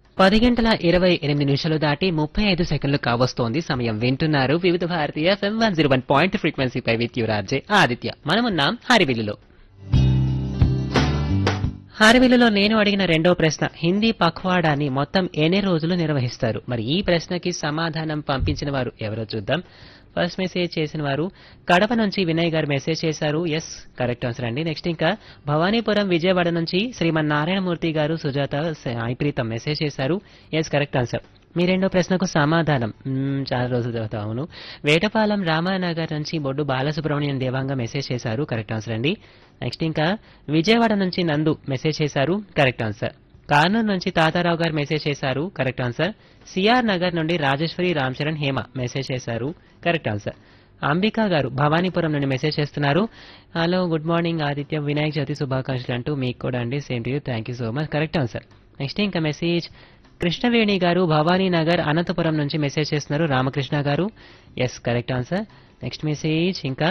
పది గంటల ఇరవై ఎనిమిది నిమిషాలు దాటి ముప్పై ఐదు సెకండ్లు కావస్తోంది సమయం వింటున్నారు వివిధ భారతీయ FM one zero one point ఫ్రీక్వెన్సీపై విత్ యువరాజే ఆదిత్య మనమున్నాం హరివిల్లులో హారవిల్లులో నేను అడిగిన రెండో ప్రశ్న హిందీ పఖ్వాడాని మొత్తం ఎన్ని రోజులు నిర్వహిస్తారు మరి ఈ ప్రశ్నకి సమాధానం పంపించిన వారు ఎవరో చూద్దాం ఫస్ట్ మెసేజ్ చేసిన వారు కడప నుంచి వినయ్ గారు మెసేజ్ చేశారు ఎస్ కరెక్ట్ ఆన్సర్ అండి నెక్స్ట్ ఇంకా భవానీపురం విజయవాడ నుంచి శ్రీమన్ నారాయణమూర్తి గారు సుజాత సాయి ప్రీతం మెసేజ్ చేశారు ఎస్ కరెక్ట్ ఆన్సర్ మీ రెండో ప్రశ్నకు సమాధానం మ్మ్, చాలా రోజులు చదువుతా అవును వేటపాలెం రామానగర్ నుంచి బొడ్డు బాలసుబ్రహ్మణ్యం దేవాంగ మెసేజ్ చేశారు కరెక్ట్ ఆన్సర్ అండి నెక్స్ట్ ఇంకా విజయవాడ నుంచి నందు మెసేజ్ చేశారు కరెక్ట్ ఆన్సర్ కార్నూలు నుంచి తాతారావు గారు మెసేజ్ చేశారు కరెక్ట్ ఆన్సర్ సిఆర్ నగర్ నుండి రాజేశ్వరి రామ్ చరణ్ హేమ మెసేజ్ చేశారు కరెక్ట్ ఆన్సర్ అంబికా గారు భవానీపురం నుండి మెసేజ్ చేస్తున్నారు hello good morning Aditya Vinayaka Chavithi శుభాకాంక్షలు అంటూ మీకు కూడా అండి same to you thank you so much correct answer next ఇంకా మెసేజ్ కృష్ణవేణి గారు భవానీ నగర్ అనంతపురం నుంచి మెసేజ్ చేస్తున్నారు రామకృష్ణ గారు yes correct answer next message ఇంకా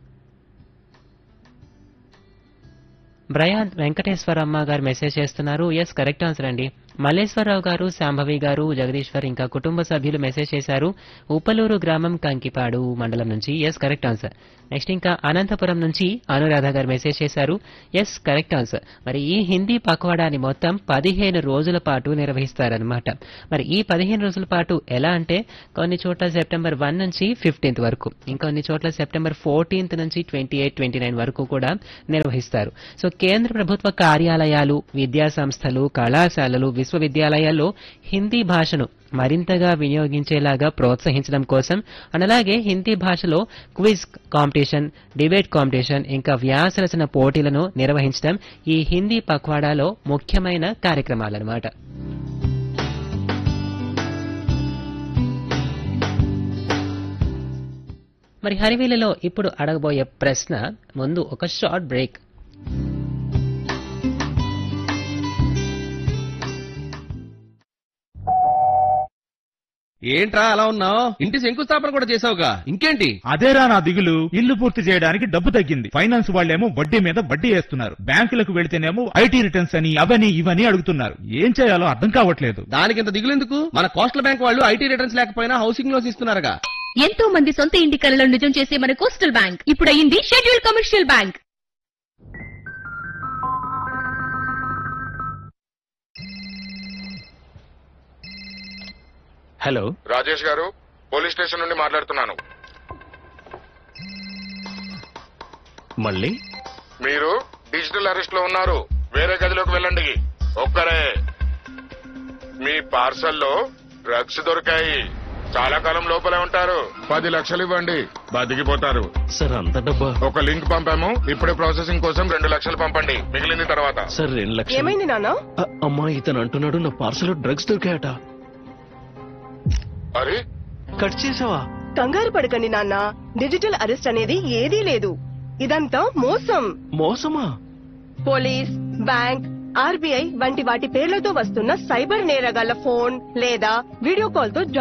బ్రయాన్ వెంకటేశ్వరమ్మ గారు మెసేజ్ చేస్తున్నారు ఎస్ కరెక్ట్ ఆన్సర్ అండి మల్లేశ్వరరావు గారు శాంభవి గారు జగదీశ్వర్ ఇంకా కుటుంబ సభ్యులు మెసేజ్ చేశారు ఉప్పలూరు గ్రామం కంకిపాడు మండలం నుంచి ఎస్ కరెక్ట్ ఆన్సర్ నెక్స్ట్ ఇంకా అనంతపురం నుంచి అనురాధ గారు మెసేజ్ చేశారు ఎస్ కరెక్ట్ ఆన్సర్ మరి ఈ హిందీ పక్వాడాని మొత్తం పదిహేను రోజుల పాటు నిర్వహిస్తారనమాట మరి ఈ పదిహేను రోజుల పాటు ఎలా అంటే కొన్ని చోట్ల సెప్టెంబర్ వన్ నుంచి ఫిఫ్టీన్త్ వరకు ఇంకొన్ని చోట్ల సెప్టెంబర్ ఫోర్టీన్త్ నుంచి ట్వంటీ ఎయిట్ ట్వంటీ నైన్ వరకు కూడా నిర్వహిస్తారు సో కేంద్ర ప్రభుత్వ కార్యాలయాలు విద్యా సంస్థలు కళాశాలలు విశ్వవిద్యాలయాల్లో హిందీ భాషను మరింతగా వినియోగించేలాగా ప్రోత్సహించడం కోసం అండ్ అలాగే హిందీ భాషలో క్విజ్ కాంపిటీషన్ డిబేట్ కాంపిటీషన్ ఇంకా వ్యాసరచన పోటీలను నిర్వహించడం ఈ హిందీ పక్వాడాలో ముఖ్యమైన కార్యక్రమాలన్నమాట మరి హరివీలలో ఇప్పుడు అడగబోయే ప్రశ్న ముందు ఒక షార్ట్ బ్రేక్ ఏంట్రా అలా ఉన్నావు ఇంటి శంకుస్థాపన కూడా చేసావుగా ఇంకేంటి అదేరా నా దిగులు ఇల్లు పూర్తి చేయడానికి డబ్బు తగ్గింది ఫైనాన్స్ వాళ్ళేమో వడ్డీ మీద వడ్డీ వేస్తున్నారు బ్యాంకులకు వెళితేనేమో ఐటీ రిటర్న్స్ అని అవని ఇవని అడుగుతున్నారు ఏం చేయాలో అర్థం కావట్లేదు దానికింత దిగులెందుకు మన కోస్టల్ బ్యాంక్ వాళ్ళు ఐటీ రిటర్న్స్ లేకపోయినా హౌసింగ్ లోన్స్ ఇస్తున్నారుగా ఎంతో మంది సొంత ఇంటి కలలో నిజం చేసే మన కోస్టల్ బ్యాంక్ ఇప్పుడు అయింది schedule commercial bank hello Rajesh గారు పోలీస్ స్టేషన్ నుండి మాట్లాడుతున్నాను మళ్ళీ మీరు డిజిటల్ అరెస్ట్ లో ఉన్నారు వేరే గదిలోకి వెళ్ళండి ఒక్కరే మీ పార్సల్లో డ్రగ్స్ దొరికాయి చాలా కాలం లోపలే ఉంటారు పది లక్షలు ఇవ్వండి బతికిపోతారు సార్ అంత డబ్బా ఒక లింక్ పంపాము ఇప్పుడే ప్రాసెసింగ్ కోసం రెండు లక్షలు పంపండి మిగిలింది తర్వాత సార్ రెండు లక్షలు ఏమైంది నాన్న అ- అమ్మా ఇతను అంటున్నాడు నా పార్సల్ డ్రగ్స్ దొరికాయట అరే కట్ చేసావా కంగారు పడకండి నాన్న డిజిటల్ అరెస్ట్ అనేది ఏదీ లేదు ఇదంతా మోసం మోసమా పోలీస్ బ్యాంక్ ఆర్బీఐ వంటి వాటి పేర్లతో వస్తున్న సైబర్ నేరగాళ్ల ఫోన్ లేదా వీడియో కాల్ తో